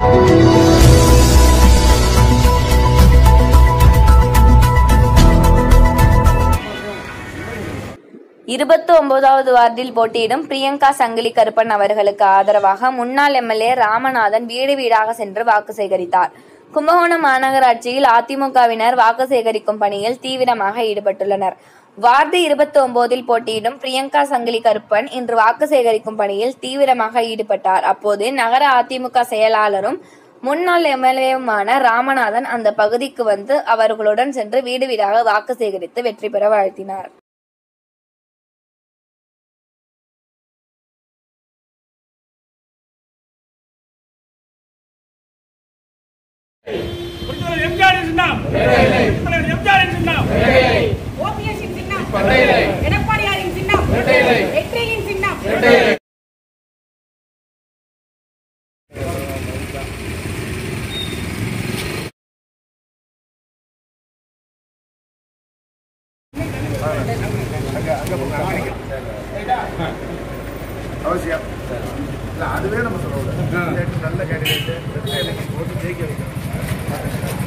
இருபத்தி ஒன்பதாவது வார்டில் போட்டியிடும் பிரியங்கா சங்கிலி கருப்பன் அவர்களுக்கு ஆதரவாக முன்னாள் எம்எல்ஏ ராமநாதன் வீடு வீடாக சென்று வாக்கு சேகரித்தார் கும்பகோணம் மாநகராட்சியில் அதிமுகவினர் வாக்கு சேகரிக்கும் பணியில் தீவிரமாக ஈடுபட்டுள்ளனர் வார்டு இருபத்தி ஒன்பதில் போட்டியிடும் பிரியங்கா சங்கிலி கருப்பன் இன்று வாக்கு சேகரிக்கும் பணியில் தீவிரமாக ஈடுபட்டார் அப்போது நகர அதிமுக செயலாளரும் முன்னாள் எம்எல்ஏவுமான ராமநாதன் அந்த பகுதிக்கு வந்து அவர்களுடன் சென்று வீடு வீடாக வாக்கு சேகரித்து வெற்றி பெற வாழ்த்தினார் புரிந்துள்ள எம்ஜிஆரின் சின்னம் புரிந்துள்ள எம்ஜிஆரின் சின்னம் ஓபிஎஸ்ஸின் சின்னம் எடப்பாடியாரின் சின்னம் வெற்றியின் சின்னம் அவசியம் இல்ல அதுவே நம்ம சொல்ல நல்ல கேண்டிடேட் ஓட்டு ஜெயிக்க வைக்கணும்